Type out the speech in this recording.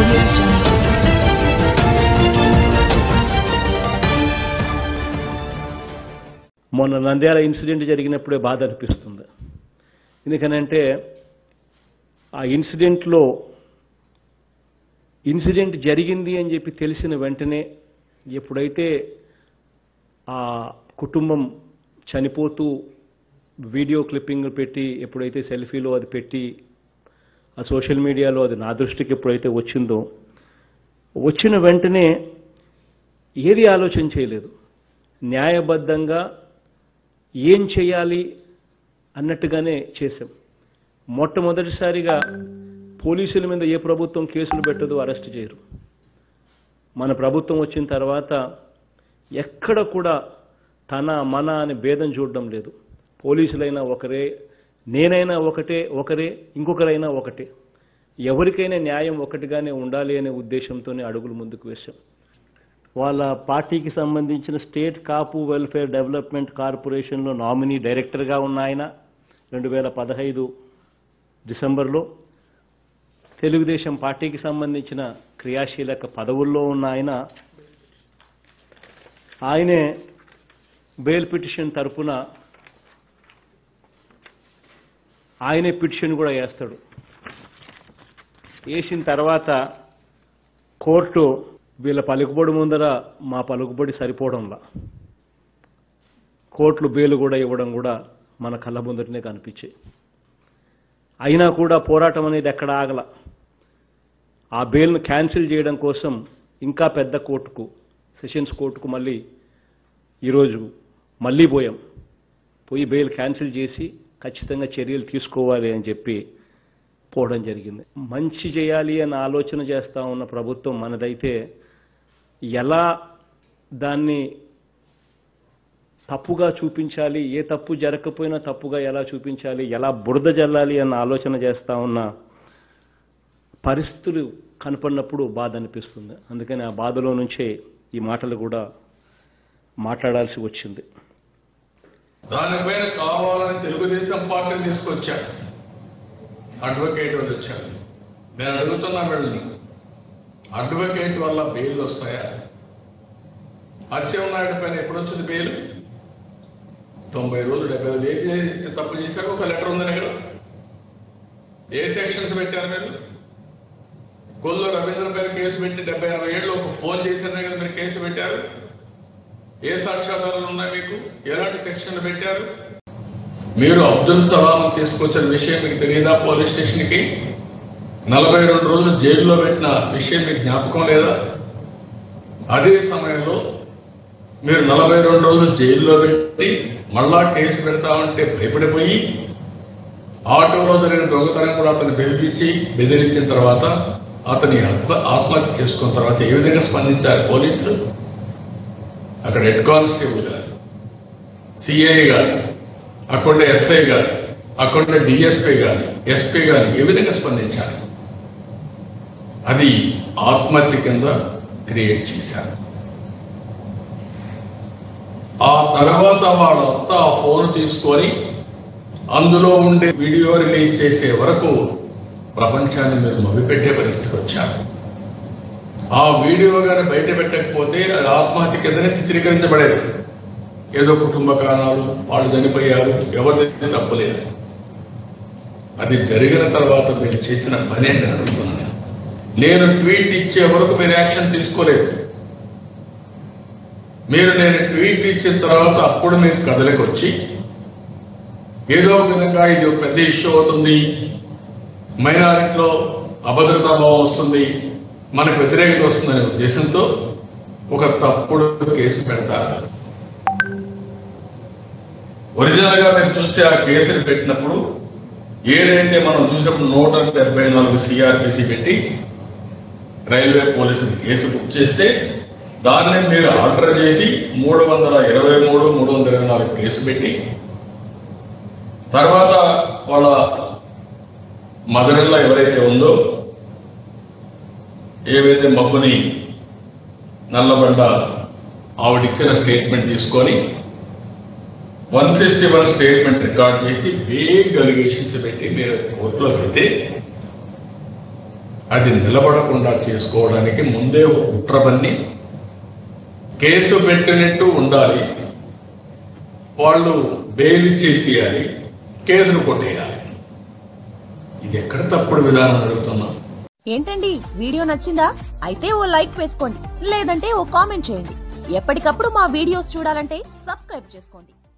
audio jungle. మొన్న Nandyal incident జరిగినప్పుడే బాధ అనిపిస్తుంది ఎందుకనంటే ఆ ఇన్సిడెంట్లో ఇన్సిడెంట్ జరిగింది అని చెప్పి తెలిసిన వెంటనే ఎప్పుడైతే ఆ కుటుంబం చనిపోతూ వీడియో క్లిప్పింగ్ పెట్టి ఎప్పుడైతే సెల్ఫీలో అది పెట్టి ఆ సోషల్ మీడియాలో అది నా దృష్టికి ఎప్పుడైతే వచ్చిందో వచ్చిన వెంటనే ఏది ఆలోచన చేయలేదు న్యాయబద్ధంగా ఏం చేయాలి అన్నట్టుగానే చేశాం మొట్టమొదటిసారిగా పోలీసుల మీద ఏ ప్రభుత్వం కేసులు పెట్టదు అరెస్ట్ చేయరు మన ప్రభుత్వం వచ్చిన తర్వాత ఎక్కడ కూడా తన మన అని భేదం చూడడం లేదు పోలీసులైనా ఒకరే నేనైనా ఒకటే ఒకరే ఇంకొకరైనా ఒకటే ఎవరికైనా న్యాయం ఒకటిగానే ఉండాలి అనే ఉద్దేశంతోనే అడుగులు ముందుకు వేశాం వాళ్ళ పార్టీకి సంబంధించిన స్టేట్ కాపు వెల్ఫేర్ డెవలప్మెంట్ కార్పొరేషన్లో నామినీ డైరెక్టర్గా ఉన్న ఆయన రెండు వేల పదహైదు డిసెంబర్లో తెలుగుదేశం పార్టీకి సంబంధించిన క్రియాశీలక పదవుల్లో ఉన్న ఆయన ఆయనే బెయిల్ పిటిషన్ తరపున ఆయనే పిటిషన్ కూడా వేస్తాడు వేసిన తర్వాత కోర్టు వీళ్ళ పలుకుబడి ముందర మా పలుకుబడి సరిపోవడంలా కోర్టులు బెయిల్ కూడా ఇవ్వడం కూడా మన కళ్ళ ముందరనే కనిపించాయి అయినా కూడా పోరాటం అనేది ఎక్కడ ఆగల ఆ బెయిల్ను క్యాన్సిల్ చేయడం కోసం ఇంకా పెద్ద కోర్టుకు సెషన్స్ కోర్టుకు మళ్ళీ ఈరోజు మళ్ళీ పోయాం పోయి బెయిల్ క్యాన్సిల్ చేసి ఖచ్చితంగా చర్యలు తీసుకోవాలి అని చెప్పి పోవడం జరిగింది మంచి చేయాలి అన్న ఆలోచన చేస్తా ఉన్న ప్రభుత్వం మనదైతే ఎలా దాన్ని తప్పుగా చూపించాలి ఏ తప్పు జరగకపోయినా తప్పుగా ఎలా చూపించాలి ఎలా బురద జల్లాలి అన్న ఆలోచన చేస్తా ఉన్న పరిస్థితులు కనపడినప్పుడు బాధ అనిపిస్తుంది అందుకని ఆ బాధలో నుంచే ఈ మాటలు కూడా మాట్లాడాల్సి వచ్చింది దానిపైన కావాలని తెలుగుదేశం పార్టీని తీసుకొచ్చారు అడ్వకేట్ వాళ్ళు వచ్చారు నేను అడుగుతున్నా వీళ్ళని అడ్వకేట్ వల్ల బెయిల్ వస్తాయా అచ్చెన్నాయుడు పైన ఎప్పుడు వచ్చింది బెయిల్ తొంభై రోజులు డెబ్బై రోజులు ఏం చేసి తప్పు చేశారు ఒక లెటర్ ఉంది దగ్గర ఏ సెక్షన్స్ పెట్టారు మీరు కొల్లు రవీంద్ర పైన కేసు పెట్టి డెబ్బై ఎనభై ఏళ్ళు ఒక ఫోన్ చేసిన కదా మీరు కేసు పెట్టారు ఏ సాక్ష్యాధారాలు ఉన్నాయి మీకు ఎలాంటి సెక్షన్లు పెట్టారు మీరు అబ్దుల్ సలాం తీసుకొచ్చిన విషయం మీకు తెలియదా పోలీస్ స్టేషన్ కి నలభై రెండు రోజులు జైల్లో పెట్టిన విషయం మీకు జ్ఞాపకం లేదా అదే సమయంలో మీరు నలభై రెండు రోజులు జైల్లో పెట్టి మళ్ళా కేసు పెడతామంటే భయపడిపోయి ఆటోలో జరిగిన దొంగతనం కూడా అతను బెదిరించి బెదిరించిన తర్వాత అతని ఆత్మ ఆత్మహత్య చేసుకున్న తర్వాత ఏ విధంగా స్పందించారు పోలీసులు అక్కడ హెడ్ కానిస్టేబుల్ గారు సిఐ గారు అక్కడ ఎస్ఐ గారు అక్కడ డిఎస్పీ గారు ఎస్పీ గారు ఏ విధంగా స్పందించారు అది ఆత్మహత్య కింద క్రియేట్ చేశారు ఆ తర్వాత వాళ్ళంతా ఆ ఫోన్ తీసుకొని అందులో ఉండే వీడియో రిలీజ్ చేసే వరకు ప్రపంచాన్ని మీరు మభ్యపెట్టే పరిస్థితికి వచ్చారు ఆ వీడియో కానీ బయట పెట్టకపోతే అది ఆత్మహత్య కిందనే చిత్రీకరించబడేది ఏదో కుటుంబ కారణాలు వాళ్ళు చనిపోయారు ఎవరిదైతే తప్పలేదు అది జరిగిన తర్వాత మీరు చేసిన పని అని నేను అడుగుతున్నాను నేను ట్వీట్ ఇచ్చే వరకు మీరు యాక్షన్ తీసుకోలేదు మీరు నేను ట్వీట్ ఇచ్చిన తర్వాత అప్పుడు మీరు కథలకు వచ్చి ఏదో ఒక విధంగా ఇది ఒక పెద్ద ఇష్యూ అవుతుంది మైనారిటీలో అభద్రతా భావం వస్తుంది మనకు వ్యతిరేకత వస్తుందనే ఉద్దేశంతో ఒక తప్పుడు కేసు పెడతారు ఒరిజినల్ గా మీరు చూస్తే ఆ కేసులు పెట్టినప్పుడు ఏదైతే మనం చూసినప్పుడు నూట డెబ్బై నాలుగు సిఆర్పిసి పెట్టి రైల్వే పోలీసులు కేసు బుక్ చేస్తే దాన్ని మీరు ఆర్డర్ చేసి మూడు వందల ఇరవై మూడు మూడు వందల ఇరవై నాలుగు కేసు పెట్టి తర్వాత వాళ్ళ మదర్లో ఎవరైతే ఉందో ఏవైతే మబ్బుని నల్లబండ ఆవిడిచ్చిన స్టేట్మెంట్ తీసుకొని one sixty one statement record చేసి వేగ్ అలిగేషన్స్ పెట్టి మీరు కోర్టులో పెడితే అది నిలబడకుండా చేసుకోవడానికి ముందే ఒక కుట్ర పన్ని కేసు పెట్టినట్టు ఉండాలి వాళ్ళు బెయిల్ ఇచ్చేసేయాలి కేసును కొట్టేయాలి ఇది ఎక్కడ తప్పుడు విధానం అడుగుతున్నా ఏంటండి వీడియో నచ్చిందా అయితే ఓ లైక్ వేసుకోండి లేదంటే ఓ కామెంట్ చేయండి ఎప్పటికప్పుడు మా వీడియోస్ చూడాలంటే సబ్స్క్రైబ్ చేసుకోండి